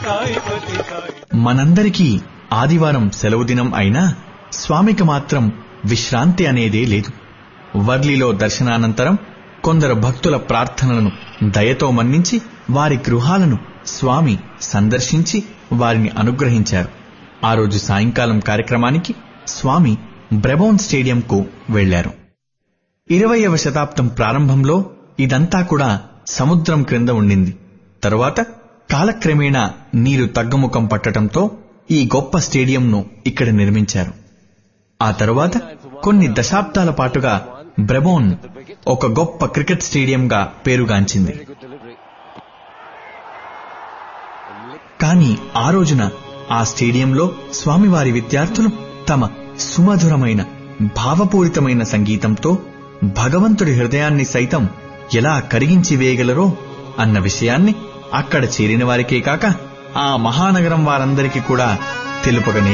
సాయి పతి సాయి మనందరికీ ఆదివారం సెలవు దినం అయినా స్వామికి మాత్రం విశ్రాంతి అనేదే లేదు వర్లిలో దర్శనానంతరం కొందరు భక్తుల ప్రార్థనలను దయతో మన్నించి వారి గృహాలను స్వామి సందర్శించి వారిని అనుగ్రహించారు ఆ రోజు సాయంకాలం కార్యక్రమానికి స్వామి బ్రెబోన్ స్టేడియంకు వెళ్లారు ఇరవయవ శతాబ్దం ప్రారంభంలో ఇదంతా కూడా సముద్రం క్రింద ఉండింది తరువాత కాలక్రమేణా నీరు తగ్గుముఖం పట్టడంతో ఈ గొప్ప స్టేడియంను ఇక్కడ నిర్మించారు ఆ తరువాత కొన్ని దశాబ్దాల పాటుగా బ్రెబోన్ ఒక గొప్ప క్రికెట్ స్టేడియంగా పేరుగాంచింది కానీ ఆ రోజున ఆ స్టేడియంలో స్వామివారి విద్యార్థులు తమ సుమధురమైన భావపూరితమైన సంగీతంతో భగవంతుడి హృదయాన్ని సైతం ఎలా కరిగించి వేయగలరో అన్న విషయాన్ని అక్కడ చేరిన వారికే కాక ఆ మహానగరం వారందరికీ కూడా తెలుపగనే